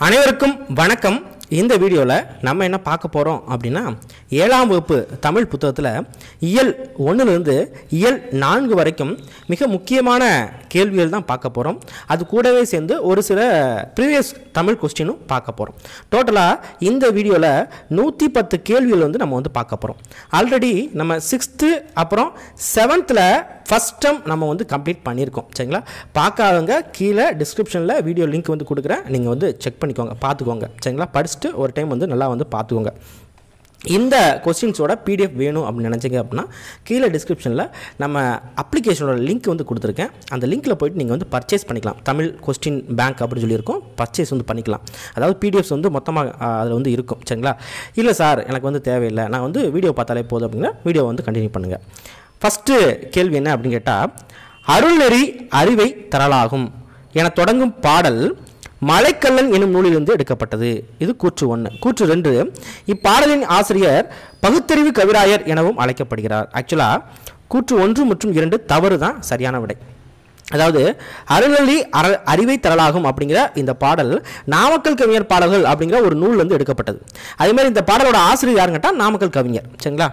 அனைவருக்கும் வணக்கம் இந்த வீடியோவில் நம்ம என்ன பார்க்க போகிறோம் அப்படின்னா ஏழாம் வகுப்பு தமிழ் புத்தகத்தில் இயல் ஒன்றுலேருந்து இயல் நான்கு வரைக்கும் மிக முக்கியமான கேள்விகள் தான் பார்க்க போகிறோம் அது கூடவே சேர்ந்து ஒரு சில ப்ரீவியஸ் தமிழ் கொஸ்டினும் பார்க்க போகிறோம் டோட்டலாக இந்த வீடியோவில் நூற்றி பத்து கேள்விகள் வந்து நம்ம வந்து பார்க்க போகிறோம் ஆல்ரெடி நம்ம சிக்ஸ்த்து அப்புறம் செவன்த்தில் ஃபஸ்ட் டைம் நம்ம வந்து கம்ப்ளீட் பண்ணியிருக்கோம் சரிங்களா பார்க்காதவங்க கீழே டிஸ்கிரிப்ஷனில் வீடியோ லிங்க் வந்து கொடுக்குறேன் நீங்கள் வந்து செக் பண்ணிக்கோங்க பார்த்துக்கோங்க சரிங்களா படிச்சுட்டு ஒரு டைம் வந்து நல்லா வந்து பார்த்துக்கோங்க இந்த கொஸ்டின்ஸோட பிடிஎஃப் வேணும் அப்படின்னு நினச்சிங்க அப்படின்னா கீழே டிஸ்கிரிப்ஷனில் நம்ம அப்ளிகேஷனோட லிங்க் வந்து கொடுத்துருக்கேன் அந்த லிங்க்கில் போயிட்டு நீங்கள் வந்து பர்ச்சேஸ் பண்ணிக்கலாம் தமிழ் கொஸ்டின் பேங்க் அப்படின்னு சொல்லியிருக்கோம் பர்ச்சேஸ் வந்து பண்ணிக்கலாம் அதாவது பிடிஎஃப்ஸ் வந்து மொத்தமாக அதில் வந்து இருக்கும் சரிங்களா இல்லை சார் எனக்கு வந்து தேவையில்லை நான் வந்து வீடியோ பார்த்தாலே போதும் அப்படின்னா வீடியோ வந்து கண்டினியூ பண்ணுங்கள் ஃபஸ்ட்டு கேள்வி என்ன அப்படின்னு கேட்டால் அருள்நெறி அறிவை தரலாகும் என தொடங்கும் பாடல் மலைக்கல்லன் என்னும் நூலிலிருந்து எடுக்கப்பட்டது இது கூற்று ஒன்று கூற்று ரெண்டு இப்பாடலின் ஆசிரியர் பகுத்தறிவு கவிராயர் எனவும் அழைக்கப்படுகிறார் ஆக்சுவலாக கூற்று ஒன்று மற்றும் இரண்டு தவறு தான் சரியான விடை அதாவது அருளி அற அறிவை தரலாகும் அப்படிங்கிற இந்த பாடல் நாமக்கல் கவிஞர் பாடல்கள் அப்படிங்கிற ஒரு நூல் வந்து எடுக்கப்பட்டது அதே மாதிரி இந்த பாடலோட ஆசிரியர் யாருன்னு கேட்டால் நாமக்கல் கவிஞர் சரிங்களா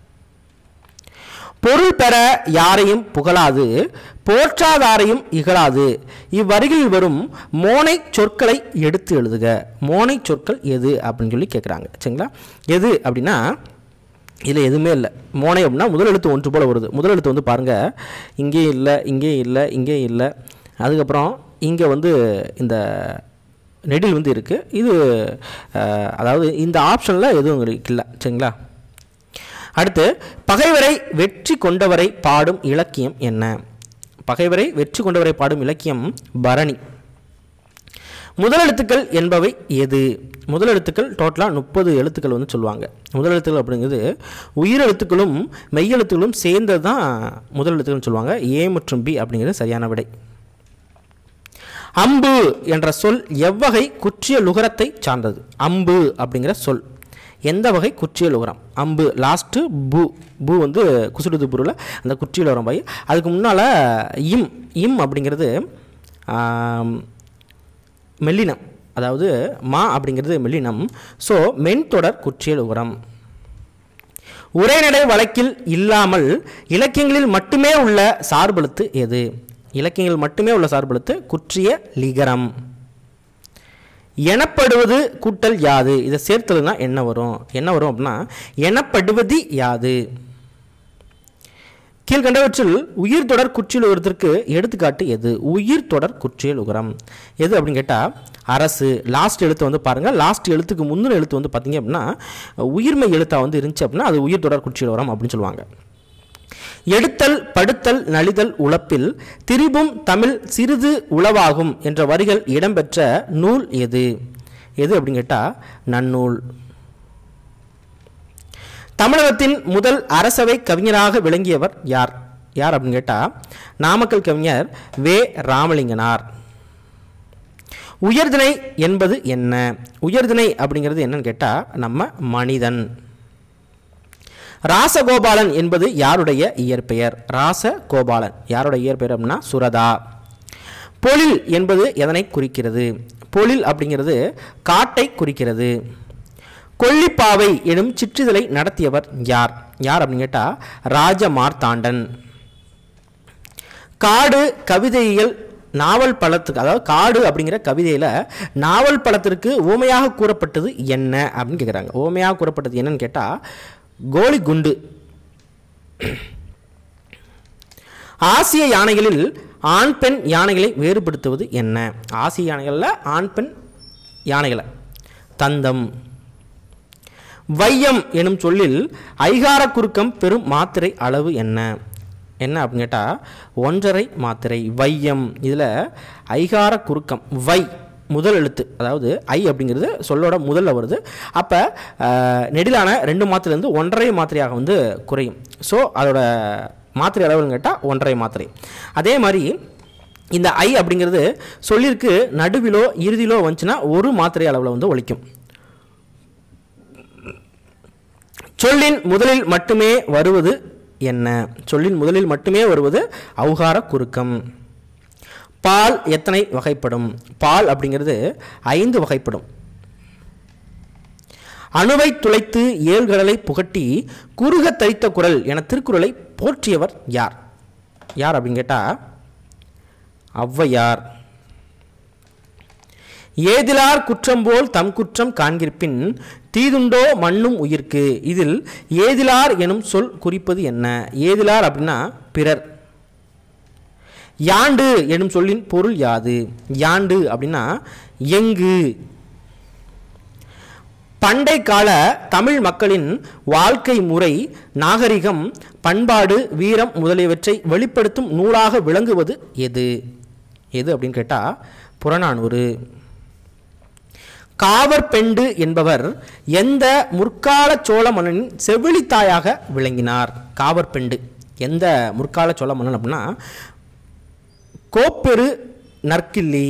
பொருள் பெற யாரையும் புகழாது போற்றாதாரையும் இகழாது இவ்வருகில் வரும் மோனை சொற்களை எடுத்து எழுதுக மோனை சொற்கள் எது அப்படின்னு சொல்லி கேட்குறாங்க சரிங்களா எது அப்படின்னா இதில் எதுவுமே இல்லை மோனை அப்படின்னா முதல் எழுத்து ஒன்று போல் வருது முதல் எழுத்து வந்து பாருங்கள் இங்கே இல்லை இங்கே இல்லை இங்கே இல்லை அதுக்கப்புறம் இங்கே வந்து இந்த நெடில் வந்து இருக்குது இது அஹ், அதாவது இந்த ஆப்ஷனில் எதுவும் உங்களுக்கு இல்லை சரிங்களா அடுத்து பகைவரை வெற்றி கொண்டவரை பாடும் இலக்கியம் என்ன பகைவரை வெற்றி கொண்டவரை பாடும் இலக்கியம் பரணி முதலெழுத்துக்கள் என்பவை எது முதலெழுத்துக்கள் டோட்டலாக முப்பது எழுத்துக்கள் வந்து சொல்லுவாங்க முதலெழுத்துக்கள் அப்படிங்கிறது உயிரெழுத்துக்களும் மெய்யெழுத்துக்களும் சேர்ந்தது தான் முதலெழுத்துக்கள்னு சொல்லுவாங்க ஏ மற்றும் பி அப்படிங்கிறது சரியான விடை அம்பு என்ற சொல் எவ்வகை குற்றிய லுகரத்தை சார்ந்தது அம்பு அப்படிங்கிற சொல் எந்த வகை குற்றியல் உரம் அம்பு லாஸ்ட்டு பூ பூ வந்து குசுடுது பொருள் அந்த குற்றியல் உரம் போய் அதுக்கு முன்னால் இம் இம் அப்படிங்கிறது ஆம், மெல்லினம் அதாவது மா அப்படிங்கிறது மெல்லினம் ஸோ மென்தொடர் குற்றியல் உரம் உரைநடை வழக்கில் இல்லாமல் இலக்கியங்களில் மட்டுமே உள்ள சார்பெழுத்து எது இலக்கியங்களில் மட்டுமே உள்ள சார்பெழுத்து குற்றிய லிகரம் எனப்படுவது கூட்டல் யாது இதை சேர்த்ததுன்னா என்ன வரும் என்ன வரும் அப்படின்னா எனப்படுவது யாது கீழ்கண்டவற்றில் உயிர் தொடர் குற்றியல் உரத்திற்கு எடுத்துக்காட்டு எது உயிர் தொடர் குற்றியல் உகரம் எது அப்படின்னு கேட்டால் அரசு லாஸ்ட் எழுத்து வந்து பாருங்கள் லாஸ்ட் எழுத்துக்கு முந்தின எழுத்து வந்து பார்த்தீங்க அப்படின்னா உயிர்மை எழுத்தாக வந்து இருந்துச்சு அப்படின்னா அது உயிர் தொடர் குற்றியல் உரம் அப்படின்னு சொல்லுவாங்க எடுத்தல் படுத்தல் நலிதல் உழப்பில் திரிபும் தமிழ் சிறிது உளவாகும் என்ற வரிகள் இடம்பெற்ற நூல் எது எது அப்படின்னு கேட்டால் நன்னூல் தமிழகத்தின் முதல் அரசவை கவிஞராக விளங்கியவர் யார் யார் அப்படின்னு கேட்டால் நாமக்கல் கவிஞர் வே ராமலிங்கனார் உயர்திணை என்பது என்ன உயர்திணை அப்படிங்கிறது என்னன்னு கேட்டால் நம்ம மனிதன் ராசகோபாலன் என்பது யாருடைய இயற்பெயர் ராசகோபாலன் யாருடைய இயற்பெயர் அப்படின்னா சுரதா பொழில் என்பது எதனை குறிக்கிறது பொழில் அப்படிங்கிறது காட்டை குறிக்கிறது கொல்லிப்பாவை எனும் சிற்றிதழை நடத்தியவர் யார் யார் அப்படின்னு கேட்டால் ராஜமார்த்தாண்டன் காடு கவிதையியல் நாவல் பழத்துக்கு அதாவது காடு அப்படிங்கிற கவிதையில் நாவல் பழத்திற்கு ஊமையாக கூறப்பட்டது என்ன அப்படின்னு கேட்குறாங்க ஊமையாக கூறப்பட்டது என்னன்னு கேட்டால் கோலி குண்டு ஆசிய யானைகளில் ஆண் பெண் யானைகளை வேறுபடுத்துவது என்ன ஆசிய யானைகளில் ஆண் பெண் யானைகளை தந்தம் வையம் எனும் சொல்லில் ஐகார குறுக்கம் பெரும் மாத்திரை அளவு என்ன என்ன அப்படின்னு கேட்டால் ஒன்றரை மாத்திரை வையம் இதில் ஐகார குறுக்கம் வை முதல் எழுத்து அதாவது ஐ அப்படிங்கிறது சொல்லோட முதல்ல வருது அப்போ நெடிலான ரெண்டு மாத்திரைலேருந்து ஒன்றரை மாத்திரையாக வந்து குறையும் ஸோ அதோட மாத்திரை அளவுன்னு கேட்டால் ஒன்றரை மாத்திரை அதே மாதிரி இந்த ஐ அப்படிங்கிறது சொல்லிற்கு நடுவிலோ இறுதியிலோ வந்துச்சுன்னா ஒரு மாத்திரை அளவில் வந்து ஒழிக்கும் சொல்லின் முதலில் மட்டுமே வருவது என்ன சொல்லின் முதலில் மட்டுமே வருவது ஔகார குறுக்கம் பால் எத்தனை வகைப்படும் பால் அப்படிங்கிறது ஐந்து வகைப்படும் அணுவை துளைத்து ஏழ்கடலை புகட்டி குறுக தரித்த குரல் என திருக்குறளை போற்றியவர் யார் யார் அப்படின்னு கேட்டால் ஔவையார் ஏதிலார் குற்றம் போல் தம் குற்றம் காண்கிற்பின் தீதுண்டோ மண்ணும் உயிர்க்கு இதில் ஏதிலார் எனும் சொல் குறிப்பது என்ன ஏதிலார் அப்படின்னா பிறர் யாண்டு எனும் சொல்லின் பொருள் யாது யாண்டு அப்படின்னா எங்கு பண்டை கால தமிழ் மக்களின் வாழ்க்கை முறை நாகரிகம் பண்பாடு வீரம் முதலியவற்றை வெளிப்படுத்தும் நூலாக விளங்குவது எது எது அப்படின்னு கேட்டால் புறநானூறு காவற்பெண்டு என்பவர் எந்த முற்கால சோழ மன்னனின் செவிலித்தாயாக விளங்கினார் காவற்பெண்டு எந்த முற்கால சோழ மன்னன் அப்படின்னா கோப்பெரு நற்கிள்ளி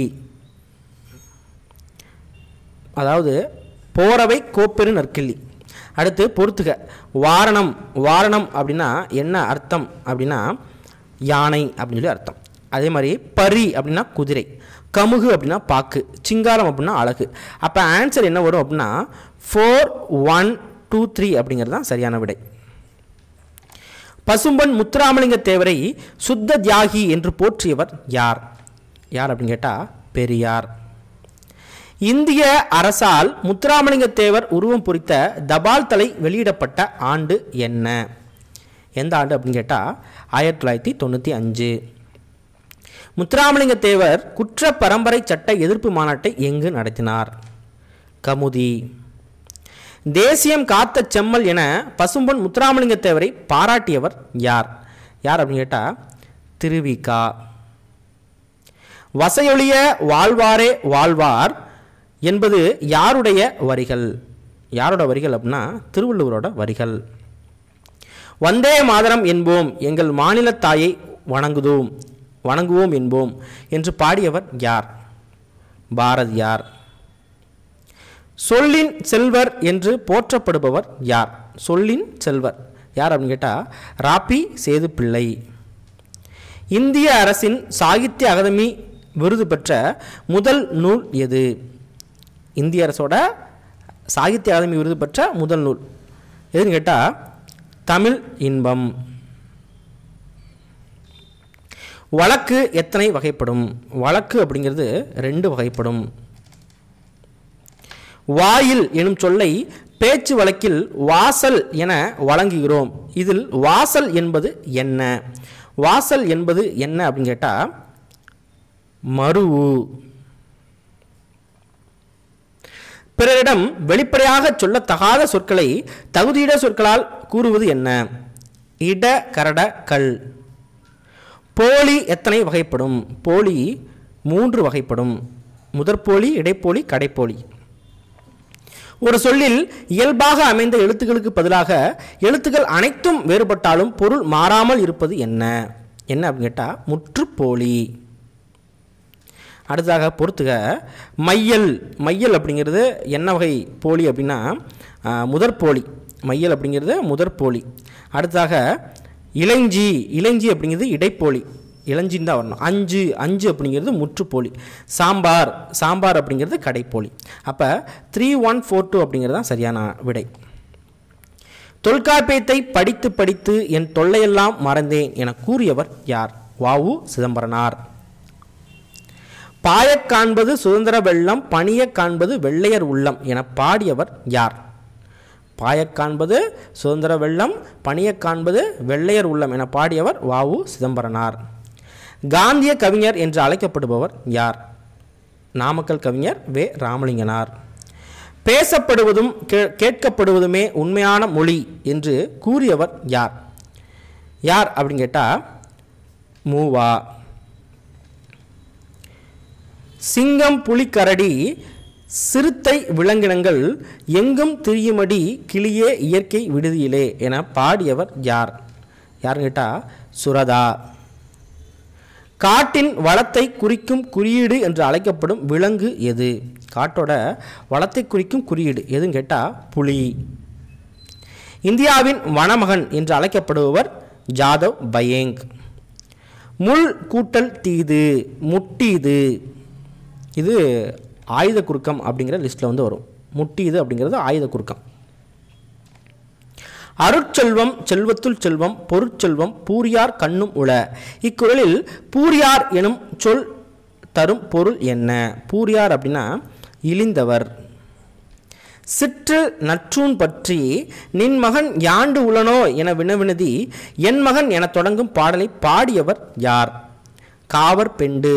அதாவது போரவை கோப்பெரு நற்கிள்ளி அடுத்து பொறுத்துக வாரணம் வாரணம் அப்படின்னா என்ன அர்த்தம் அப்படின்னா யானை அப்படின்னு சொல்லி அர்த்தம் அதே மாதிரி பரி அப்படின்னா குதிரை கமுகு அப்படின்னா பாக்கு சிங்காரம் அப்படின்னா அழகு அப்போ ஆன்சர் என்ன வரும் அப்படின்னா ஃபோர் ஒன் டூ த்ரீ அப்படிங்கிறது தான் சரியான விடை பசும்பன் முத்துராமலிங்க தேவரை சுத்த தியாகி என்று போற்றியவர் யார் யார் அப்படின்னு கேட்டால் பெரியார் இந்திய அரசால் முத்துராமலிங்க தேவர் உருவம் பொறித்த தபால் தலை வெளியிடப்பட்ட ஆண்டு என்ன எந்த ஆண்டு அப்படின்னு கேட்டால் ஆயிரத்தி தொள்ளாயிரத்தி தொண்ணூற்றி அஞ்சு முத்துராமலிங்க தேவர் குற்ற பரம்பரை சட்ட எதிர்ப்பு மாநாட்டை எங்கு நடத்தினார் கமுதி தேசியம் காத்த செம்மல் என பசும்பொன் முத்துராமலிங்க தேவரை பாராட்டியவர் யார் யார் அப்படின்னு கேட்டால் திருவிகா வசையொழிய வாழ்வாரே வாழ்வார் என்பது யாருடைய வரிகள் யாரோட வரிகள் அப்படின்னா திருவள்ளுவரோட வரிகள் வந்தே மாதரம் என்போம் எங்கள் மாநில தாயை வணங்குதோம் வணங்குவோம் என்போம் என்று பாடியவர் யார் பாரதியார் சொல்லின் செல்வர் என்று போற்றப்படுபவர் யார் சொல்லின் செல்வர் யார் அப்படின்னு கேட்டால் ராப்பி சேது பிள்ளை இந்திய அரசின் சாகித்ய அகாதமி விருது பெற்ற முதல் நூல் எது இந்திய அரசோட சாகித்ய அகாதமி விருது பெற்ற முதல் நூல் எதுன்னு கேட்டால் தமிழ் இன்பம் வழக்கு எத்தனை வகைப்படும் வழக்கு அப்படிங்கிறது ரெண்டு வகைப்படும் வாயில் எனும் சொல்லை பேச்சு வழக்கில் வாசல் என வழங்குகிறோம் இதில் வாசல் என்பது என்ன வாசல் என்பது என்ன அப்படின்னு கேட்டால் மருவு பிறரிடம் வெளிப்படையாக சொல்லத்தகாத சொற்களை தகுதியிட சொற்களால் கூறுவது என்ன இட கரட கல் போலி எத்தனை வகைப்படும் போலி மூன்று வகைப்படும் முதற்போலி இடைப்போலி கடைப்போலி ஒரு சொல்லில் இயல்பாக அமைந்த எழுத்துக்களுக்கு பதிலாக எழுத்துக்கள் அனைத்தும் வேறுபட்டாலும் பொருள் மாறாமல் இருப்பது என்ன என்ன அப்படின்னு கேட்டால் முற்றுப்போலி அடுத்ததாக பொறுத்துக மையல் மையல் அப்படிங்கிறது என்ன வகை போலி அப்படின்னா ஆஹ், முதற்போலி மையல் அப்படிங்கிறது முதற்போலி அடுத்ததாக இளஞ்சி இளஞ்சி அப்படிங்கிறது இடைப்போலி இளஞ்சின்னு தான் வரணும் அஞ்சு அஞ்சு அப்படிங்கிறது முற்றுப்போலி சாம்பார் சாம்பார் அப்படிங்கிறது கடைப்போலி அப்போ த்ரீ ஒன் ஃபோர் டூ அப்படிங்கிறது தான் சரியான விடை தொல்காப்பியத்தை படித்து படித்து என் தொல்லையெல்லாம் மறந்தேன் என கூறியவர் யார் வாவு சிதம்பரனார் பாயக் காண்பது சுதந்திர வெள்ளம் பணியக் காண்பது வெள்ளையர் உள்ளம் என பாடியவர் யார் பாயக் காண்பது சுதந்திர வெள்ளம் பணியக் காண்பது வெள்ளையர் உள்ளம் என பாடியவர் வாவு சிதம்பரனார் காந்திய கவிஞர் என்று அழைக்கப்படுபவர் யார் நாமக்கல் கவிஞர் வே ராமலிங்கனார் பேசப்படுவதும் கே- கேட்கப்படுவதுமே உண்மையான மொழி என்று கூறியவர் யார் யார் அப்படின்னு கேட்டால் மூவா சிங்கம் புலிக்கரடி சிறுத்தை விலங்கினங்கள் எங்கும் திரியுமடி கிளியே இயற்கை விடுதியிலே என பாடியவர் யார் யாருன்னு கேட்டால் சுரதா காட்டின் வளத்தை குறிக்கும் குறியீடு என்று அழைக்கப்படும் விலங்கு எது காட்டோட வளத்தை குறிக்கும் குறியீடு எதுன்னு கேட்டால் புலி இந்தியாவின் வனமகன் என்று அழைக்கப்படுபவர் ஜாதவ் பயேங் முள் கூட்டல் தீது முட்டீது இது ஆயுத குறுக்கம் அப்படிங்கிற லிஸ்ட்டில் வந்து வரும் முட்டீது அப்படிங்கிறது ஆயுத குறுக்கம் அருட்செல்வம் செல்வத்துள் செல்வம் பொருட்செல்வம் பூரியார் கண்ணும் உள இக்குறளில் பூரியார் எனும் சொல் தரும் பொருள் என்ன பூரியார் அப்படின்னா இழிந்தவர் சிற்று நற்றூன் பற்றி நின் மகன் யாண்டு உளனோ என வினவினதி என் மகன் என தொடங்கும் பாடலை பாடியவர் யார் காவர் பெண்டு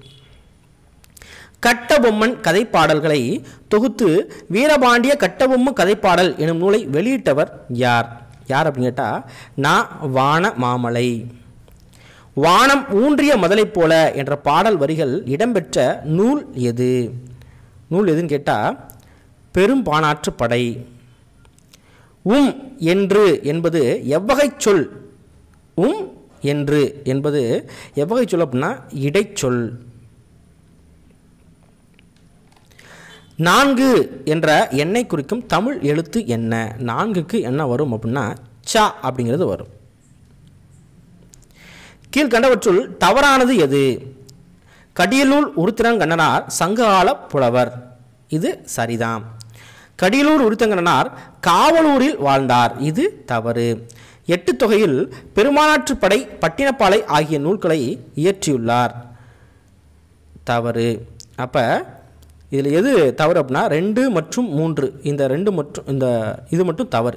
கட்டபொம்மன் கதைப்பாடல்களை தொகுத்து வீரபாண்டிய கட்டபொம்ம கதைப்பாடல் எனும் நூலை வெளியிட்டவர் யார் யார் அப்படின்னு கேட்டால் நான் வான மாமலை வானம் ஊன்றிய மதலைப் போல என்ற பாடல் வரிகள் இடம்பெற்ற நூல் எது நூல் எதுன்னு கேட்டால் பெரும்பானாற்று படை உம் என்று என்பது எவ்வகை சொல் உம் என்று என்பது எவ்வகை சொல் அப்படின்னா இடைச்சொல் நான்கு என்ற எண்ணை குறிக்கும் தமிழ் எழுத்து என்ன நான்குக்கு என்ன வரும் அப்படின்னா ச அப்படிங்கிறது வரும் கீழ்கண்டவற்றுள் தவறானது எது கடியலூர் உருத்திரங்கண்ணனார் சங்ககால புலவர் இது சரிதான் கடியலூர் உருத்தங்கண்ணனார் காவலூரில் வாழ்ந்தார் இது தவறு எட்டு தொகையில் பெருமானாற்று படை பட்டினப்பாலை ஆகிய நூல்களை இயற்றியுள்ளார் தவறு அப்போ இதில் எது தவறு அப்படின்னா ரெண்டு மற்றும் மூன்று இந்த ரெண்டு மற்றும் இந்த இது மட்டும் தவறு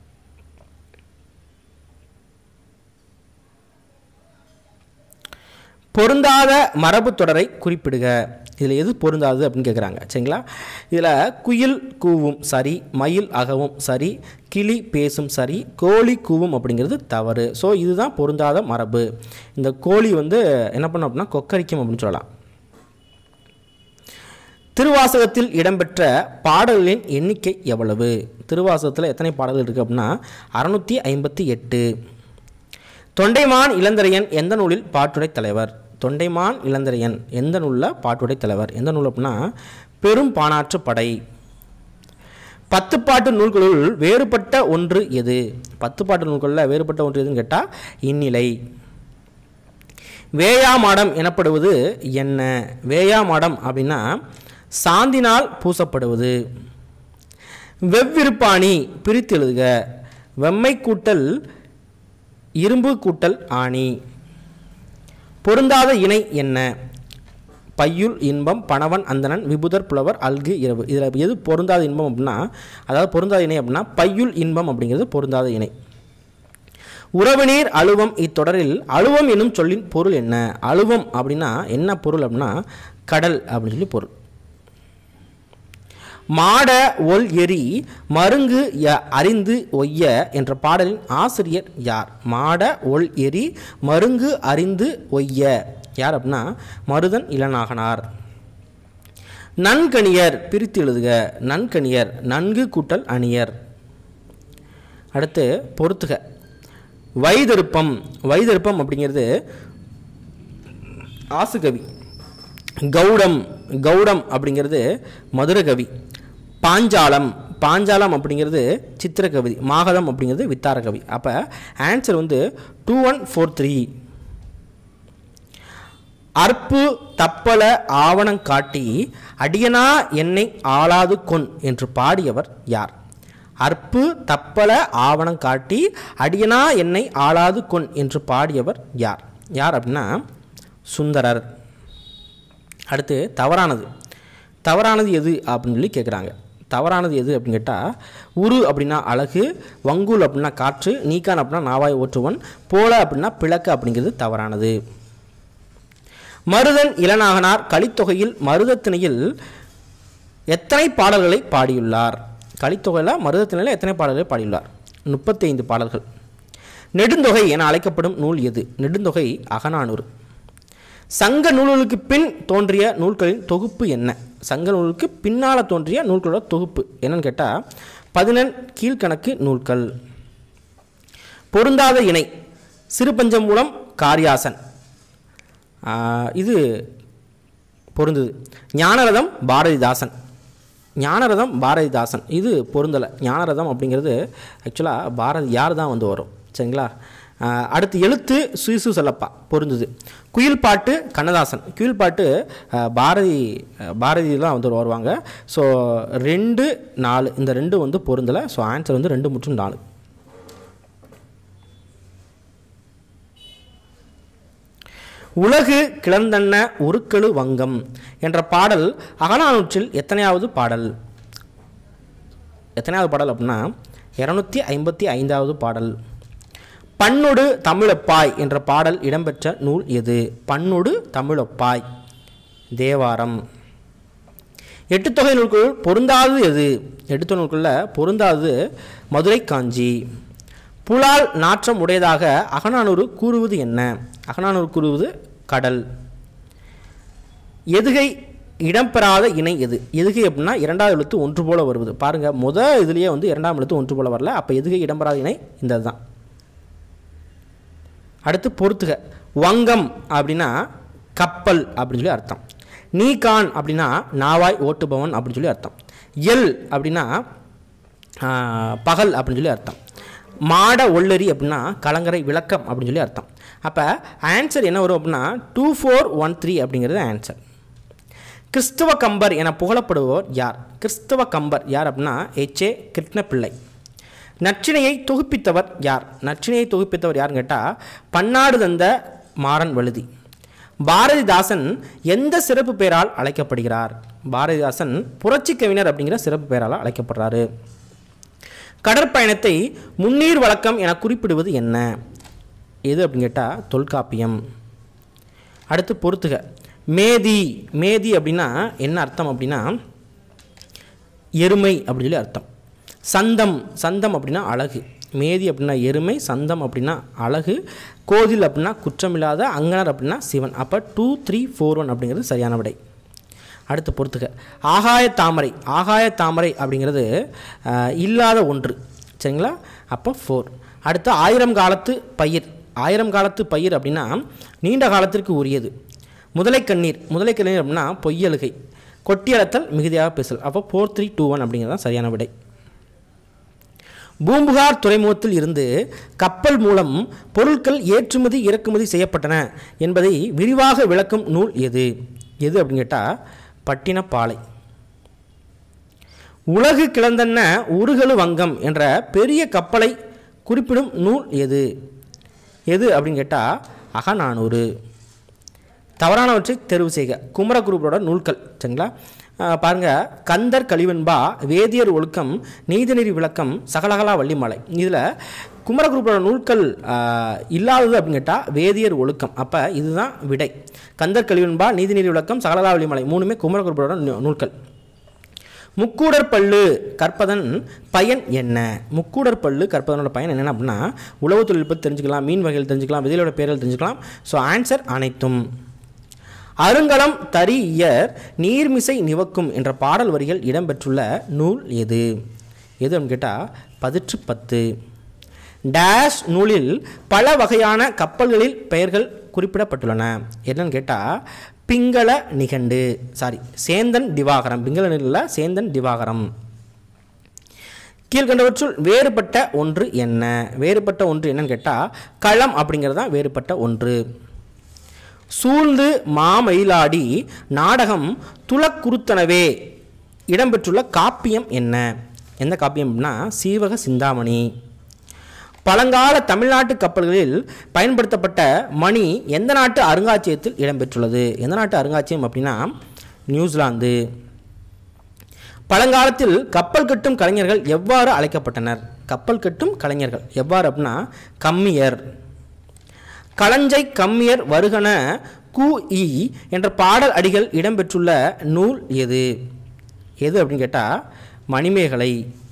பொருந்தாத மரபு தொடரை குறிப்பிடுக இதில் எது பொருந்தாது அப்படின்னு கேட்குறாங்க சரிங்களா இதில் குயில் கூவும் சரி மயில் அகவும் சரி கிளி பேசும் சரி கோழி கூவும் அப்படிங்கிறது தவறு ஸோ இதுதான் பொருந்தாத மரபு இந்த கோழி வந்து என்ன பண்ணும் அப்படின்னா கொக்கரிக்கும் அப்படின்னு சொல்லலாம் திருவாசகத்தில் இடம்பெற்ற பாடல்களின் எண்ணிக்கை எவ்வளவு திருவாசகத்தில் எத்தனை பாடல்கள் இருக்குது அப்படின்னா அறுநூற்றி ஐம்பத்தி எட்டு தொண்டைமான் இளந்தரையன் எந்த நூலில் பாட்டுடை தலைவர் தொண்டைமான் இளந்தரையன் எந்த நூலில் பாட்டுடை தலைவர் எந்த நூல் அப்படின்னா பெரும் பானாற்று படை பத்து பாட்டு நூல்களுள் வேறுபட்ட ஒன்று எது பத்து பாட்டு நூல்களில் வேறுபட்ட ஒன்று எதுன்னு கேட்டால் இந்நிலை வேயாமாடம் எனப்படுவது என்ன வேயாமாடம் அப்படின்னா சாந்தினால் பூசப்படுவது வெவ்விருப்பாணி பிரித்து எழுதுக வெம்மை கூட்டல் இரும்பு கூட்டல் ஆணி பொருந்தாத இணை என்ன பையுள் இன்பம் பணவன் அந்தணன் விபுதர் புலவர் அல்கு இரவு இதில் எது பொருந்தாத இன்பம் அப்படின்னா அதாவது பொருந்தாத இணை அப்படின்னா பையுள் இன்பம் அப்படிங்கிறது பொருந்தாத இணை உறவுநீர் அழுவம் இத்தொடரில் அழுவம் என்னும் சொல்லின் பொருள் என்ன அழுவம் அப்படின்னா என்ன பொருள் அப்படின்னா கடல் அப்படின்னு சொல்லி பொருள் மாட ஒல் எரி மருங்கு ய அறிந்து ஒய்ய என்ற பாடலின் ஆசிரியர் யார் மாட ஒல் எரி மருங்கு அறிந்து ஒய்ய யார் அப்படின்னா மருதன் இளநாகனார் நன்கணியர் பிரித்து எழுதுக நன்கணியர் நன்கு கூட்டல் அணியர் அடுத்து பொறுத்துக வைதருப்பம் வைதருப்பம் அப்படிங்கிறது ஆசுகவி கௌடம் கௌடம் அப்படிங்கிறது மதுரகவி பாஞ்சாலம் பாஞ்சாலம் அப்படிங்கிறது சித்திரக்கவிதை மாகதம் அப்படிங்கிறது வித்தாரகவி அப்போ ஆன்சர் வந்து டூ ஒன் ஃபோர் த்ரீ அற்பு தப்பல ஆவணம் காட்டி அடியனா என்னை ஆளாது கொன் என்று பாடியவர் யார் அற்பு தப்பல ஆவணம் காட்டி அடியனா என்னை ஆளாது கொன் என்று பாடியவர் யார் யார் அப்படின்னா சுந்தரர் அடுத்து தவறானது தவறானது எது அப்படின்னு சொல்லி கேட்குறாங்க தவறானது எது அப்படின்னு கேட்டால் உரு அப்படின்னா அழகு வங்கூல் அப்படின்னா காற்று நீக்கான் அப்படின்னா நாவாய் ஓற்றுவன் போல அப்படின்னா பிளக்கு அப்படிங்கிறது தவறானது மருதன் இளநாகனார் கலித்தொகையில் மருதத்திணையில் எத்தனை பாடல்களை பாடியுள்ளார் கலித்தொகையில் மருதத்திணையில் எத்தனை பாடல்களை பாடியுள்ளார் முப்பத்தைந்து பாடல்கள் நெடுந்தொகை என அழைக்கப்படும் நூல் எது நெடுந்தொகை அகநானூறு சங்க நூல்களுக்கு பின் தோன்றிய நூல்களின் தொகுப்பு என்ன சங்க நூலுக்கு பின்னால் தோன்றிய நூல்களோட தொகுப்பு என்னன்னு கேட்டால் பதினெண் கீழ்கணக்கு நூல்கள் பொருந்தாத இணை சிறுபஞ்சம் மூலம் காரியாசன் ஆஹ், இது பொருந்தது ஞானரதம் பாரதிதாசன் ஞானரதம் பாரதிதாசன் இது பொருந்தலை ஞானரதம் அப்படிங்கிறது ஆக்சுவலாக பாரதி யார் தான் வந்து வரும் சரிங்களா ஆஹ் அடுத்து எழுத்து சுயசு செல்லப்பா பொருந்தது குயில் பாட்டு கண்ணதாசன் குயில் பாட்டு ஆஹ் பாரதி ஆஹ் பாரதிலாம் வந்து வருவாங்க ஸோ ரெண்டு நாலு இந்த ரெண்டு வந்து பொருந்தலை ஸோ ஆன்சர் வந்து ரெண்டு மற்றும் நாலு உலகு கிளந்தன்ன உருக்கெழு வங்கம் என்ற பாடல் அகநானூற்றில் எத்தனையாவது பாடல் எத்தனையாவது பாடல் அப்படின்னா இரநூத்தி ஐம்பத்தி ஐந்தாவது பாடல் பன்னொடு தமிழப்பாய் என்ற பாடல் இடம்பெற்ற நூல் எது பன்னொடு தமிழப்பாய் தேவாரம் எட்டு தொகை நூல்களுள் பொருந்தாதது எது எட்டு தொகை நூல்களில் பொருந்தாதது மதுரை காஞ்சி புலால் நாற்றம் உடையதாக அகநானூறு கூறுவது என்ன அகநானூறு கூறுவது கடல் எதுகை இடம்பெறாத இணை எது எதுகை அப்படின்னா இரண்டாவது எழுத்து ஒன்று போல வருவது பாருங்க முத இதுலயே வந்து இரண்டாம் எழுத்து ஒன்று போல வரல அப்போ எதுகை இடம்பெறாத இணை இந்த தான் அடுத்து பொறுத்துக வங்கம் அப்படின்னா கப்பல் அப்படின்னு சொல்லி அர்த்தம் நீகான் அப்படின்னா நாவாய் ஓட்டுபவன் அப்படின்னு சொல்லி அர்த்தம் எல் அப்படின்னா ஆஹ், பகல் அப்படின்னு சொல்லி அர்த்தம் மாட ஒள்ளரி அப்படின்னா கலங்கரை விளக்கம் அப்படின்னு சொல்லி அர்த்தம் அப்போ ஆன்சர் என்ன வரும் அப்படின்னா டூ ஃபோர் ஒன் த்ரீ அப்படிங்கிறது ஆன்சர் கிறிஸ்துவ கம்பர் என புகழப்படுவோர் யார் கிறிஸ்துவ கம்பர் யார் அப்படின்னா எச்ஏ கிருஷ்ணபிள்ளை நற்றினையை தொகுப்பித்தவர் யார் நற்றினையை தொகுப்பித்தவர் யாருன்னு கேட்டால் பன்னாடு தந்த மாறன் வழுதி பாரதிதாசன் எந்த சிறப்பு பெயரால் அழைக்கப்படுகிறார் பாரதிதாசன் புரட்சி கவிஞர் அப்படிங்கிற சிறப்பு பெயரால் அழைக்கப்படுறாரு கடற்பயணத்தை முன்னீர் வழக்கம் என குறிப்பிடுவது என்ன எது அப்படின்னு கேட்டால் தொல்காப்பியம் அடுத்து பொறுத்துக மேதி மேதி அப்படின்னா என்ன அர்த்தம் அப்படின்னா எருமை அப்படின்னு சொல்லி அர்த்தம் சந்தம் சந்தம் அப்படின்னா அழகு மேதி அப்படின்னா எருமை சந்தம் அப்படின்னா அழகு கோதில் அப்படின்னா குற்றமில்லாத அங்கனர் அப்படின்னா சிவன் அப்போ டூ த்ரீ ஃபோர் ஒன் அப்படிங்கிறது சரியான விடை அடுத்து பொறுத்துக்க ஆகாய தாமரை ஆகாய தாமரை அப்படிங்கிறது ஆஹ், இல்லாத ஒன்று சரிங்களா அப்போ ஃபோர் அடுத்து ஆயிரம் காலத்து பயிர் ஆயிரம் காலத்து பயிர் அப்படின்னா நீண்ட காலத்திற்கு உரியது முதலை கண்ணீர் முதலை கண்ணீர் அப்படின்னா பொய்யலுகை கொட்டியளத்தல் மிகுதியாக பேசல் அப்போ ஃபோர் த்ரீ டூ ஒன் அப்படிங்கிறது தான் சரியான விடை பூம்புகார் துறைமுகத்தில் இருந்து கப்பல் மூலம் பொருட்கள் ஏற்றுமதி இறக்குமதி செய்யப்பட்டன என்பதை விரிவாக விளக்கும் நூல் எது எது அப்படின்னு கேட்டால் பட்டினப்பாலை உலகு கிளந்தன்ன உருகலு வங்கம் என்ற பெரிய கப்பலை குறிப்பிடும் நூல் எது எது அப்படின்னு கேட்டால் அகநானூறு தவறானவற்றை தேர்வு செய்க குமரகுருபரோட நூல்கள் சரிங்களா ஆஹ் பாருங்க கந்தர் கலிவெண்பா வேதியர் ஒழுக்கம் நீதிநெறி விளக்கம் சகலகலா வள்ளிமலை இதில் குமரகுருபரோட நூல்கள் ஆஹ் இல்லாதது அப்படின்னு கேட்டால் வேதியர் ஒழுக்கம் அப்போ இதுதான் விடை கந்தர் கலிவெண்பா நீதிநெறி விளக்கம் சகலகலா வள்ளிமலை மூணுமே குமரகுருபரோட நூ- நூல்கள் முக்கூடர் பல்லு கற்பதன் பயன் என்ன முக்கூடர் பல்லு கற்பதனோட பயன் என்னென்ன அப்படின்னா உழவு தொழில் பற்றி தெரிஞ்சுக்கலாம் மீன் வகைகள் தெரிஞ்சுக்கலாம் விதைகளோட பேர்கள் தெரிஞ்சுக்கலாம் ஸோ ஆன்சர் அனைத்தும் அருங்கலம் தரியர் நீர்மிசை நிவக்கும் என்ற பாடல் வரிகள் இடம்பெற்றுள்ள நூல் எது எது அப்படின்னு கேட்டால் பதிற்று பத்து டேஷ் நூலில் பல வகையான கப்பல்களில் பெயர்கள் குறிப்பிடப்பட்டுள்ளன என்னன்னு கேட்டால் பிங்கள நிகண்டு சாரி சேந்தன் திவாகரம் பிங்கள நிகண்டில் சேந்தன் திவாகரம் கீழ்கண்டவற்றுள் வேறுபட்ட ஒன்று என்ன வேறுபட்ட ஒன்று என்னன்னு கேட்டால் களம் அப்படிங்கிறது தான் வேறுபட்ட ஒன்று சூழ்ந்து மாமயிலாடி நாடகம் துளக்குறுத்தனவே இடம்பெற்றுள்ள காப்பியம் என்ன எந்த காப்பியம் அப்படின்னா சீவக சிந்தாமணி பழங்கால தமிழ்நாட்டு கப்பல்களில் பயன்படுத்தப்பட்ட மணி எந்த நாட்டு அருங்காட்சியகத்தில் இடம்பெற்றுள்ளது எந்த நாட்டு அருங்காட்சியகம் அப்படின்னா நியூசிலாந்து பழங்காலத்தில் கப்பல் கட்டும் கலைஞர்கள் எவ்வாறு அழைக்கப்பட்டனர் கப்பல் கட்டும் கலைஞர்கள் எவ்வாறு அப்படின்னா கம்மியர் களஞ்சை கம்மியர் வருகன கு இ என்ற பாடல் அடிகள் இடம்பெற்றுள்ள நூல் எது எது அப்படின்னு கேட்டால் மணிமேகலை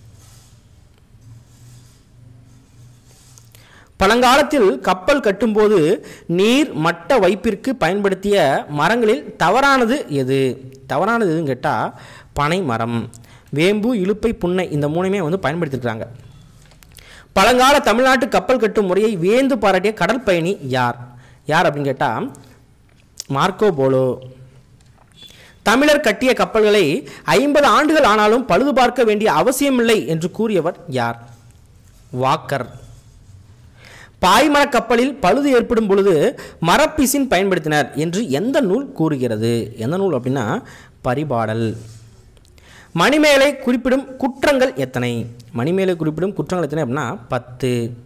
பழங்காலத்தில் கப்பல் கட்டும்போது நீர் மட்ட வைப்பிற்கு பயன்படுத்திய மரங்களில் தவறானது எது தவறானது எதுன்னு கேட்டால் பனை மரம் வேம்பு இலுப்பை புன்னை இந்த மூணுமே வந்து பயன்படுத்தியிருக்காங்க பழங்கால தமிழ்நாட்டு கப்பல் கட்டும் முறையை வியந்து பாராட்டிய கடல் பயணி யார் யார் அப்படின்னு கேட்டால் மார்க்கோ போலோ தமிழர் கட்டிய கப்பல்களை ஐம்பது ஆண்டுகள் ஆனாலும் பழுது பார்க்க வேண்டிய அவசியமில்லை என்று கூறியவர் யார் வாக்கர் பாய்மரக் கப்பலில் பழுது ஏற்படும் பொழுது மரப்பிசின் பயன்படுத்தினர் என்று எந்த நூல் கூறுகிறது எந்த நூல் அப்படின்னா பரிபாடல் மணிமேலை குறிப்பிடும் குற்றங்கள் எத்தனை மணிமேலை குறிப்பிடும் குற்றங்கள் எத்தனை அப்படின்னா பத்து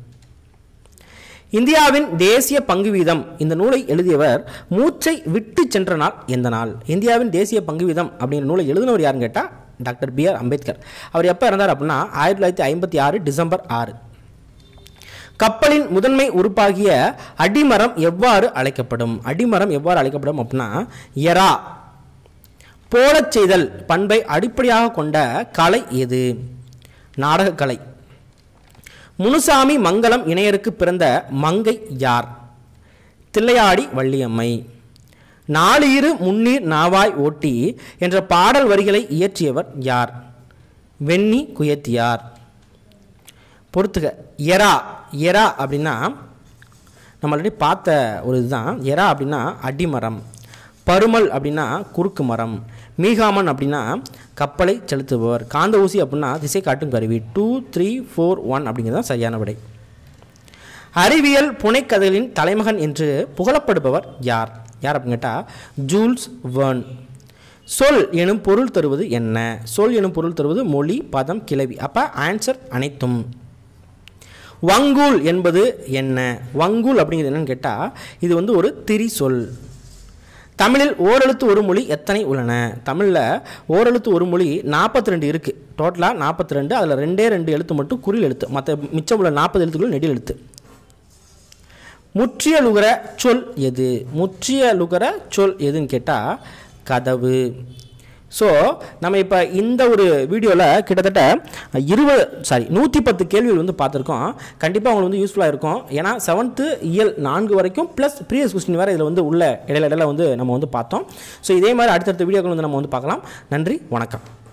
இந்தியாவின் தேசிய பங்கு வீதம் இந்த நூலை எழுதியவர் மூச்சை விட்டு சென்ற நாள் எந்த நாள் இந்தியாவின் தேசிய பங்கு வீதம் அப்படிங்கிற நூலை எழுதினவர் யாருன்னு கேட்டால் டாக்டர் பி ஆர் அம்பேத்கர் அவர் எப்போ இறந்தார் அப்படின்னா ஆயிரத்தி தொள்ளாயிரத்தி ஐம்பத்தி ஆறு டிசம்பர் ஆறு கப்பலின் முதன்மை உறுப்பாகிய அடிமரம் எவ்வாறு அழைக்கப்படும் அடிமரம் எவ்வாறு அழைக்கப்படும் அப்படின்னா எரா போலச் செய்தல் பண்பை அடிப்படையாக கொண்ட கலை எது நாடகக்கலை முனுசாமி மங்களம் இணையருக்கு பிறந்த மங்கை யார் தில்லையாடி வள்ளியம்மை நாளீரு முன்னீர் நாவாய் ஓட்டி என்ற பாடல் வரிகளை இயற்றியவர் யார் வெண்ணி குயத்தியார் பொறுத்துக எரா எரா அப்படின்னா நம்ம ஆல்ரெடி பார்த்த ஒரு இதுதான் எரா அப்படின்னா அடிமரம் பருமல் அப்படின்னா குறுக்கு மரம் மீகாமன் அப்படின்னா கப்பலை செலுத்துபவர் காந்த ஊசி அப்படின்னா திசை காட்டும் கருவி டூ த்ரீ ஃபோர் ஒன் அப்படிங்கிறது தான் சரியான விடை அறிவியல் புனைக்கதைகளின் தலைமகன் என்று புகழப்படுபவர் யார் யார் அப்படின்னு கேட்டால் ஜூல்ஸ் வேர்ன் சொல் எனும் பொருள் தருவது என்ன சொல் எனும் பொருள் தருவது மொழி பதம் கிளவி அப்போ ஆன்சர் அனைத்தும் வங்கூல் என்பது என்ன வங்கூல் அப்படிங்கிறது என்னன்னு கேட்டால் இது வந்து ஒரு திரி சொல் தமிழில் ஓரெழுத்து ஒரு மொழி எத்தனை உள்ளன தமிழில் ஓரெழுத்து ஒரு மொழி நாற்பத்தி ரெண்டு இருக்குது டோட்டலாக நாற்பத்தி ரெண்டு அதில் ரெண்டே ரெண்டு எழுத்து மட்டும் குறில் எழுத்து மற்ற மிச்சம் உள்ள நாற்பது எழுத்துக்கள் நெடில் எழுத்து முற்றியலுகிற சொல் எது முற்றியலுகிற சொல் எதுன்னு கேட்டால் கதவு ஸோ நம்ம இப்போ இந்த ஒரு வீடியோவில் கிட்டத்தட்ட இருபது சாரி நூற்றி பத்து கேள்விகள் வந்து பார்த்துருக்கோம் கண்டிப்பாக உங்களுக்கு வந்து யூஸ்ஃபுல்லாக இருக்கும் ஏன்னா செவன்த்து இயல் நான்கு வரைக்கும் ப்ளஸ் ப்ரீவியஸ் கொஸ்டின் வேறு இதில் வந்து உள்ள இடையில இடையில வந்து நம்ம வந்து பார்த்தோம் ஸோ இதே மாதிரி அடுத்தடுத்த வீடியோக்கள் வந்து நம்ம வந்து பார்க்கலாம் நன்றி வணக்கம்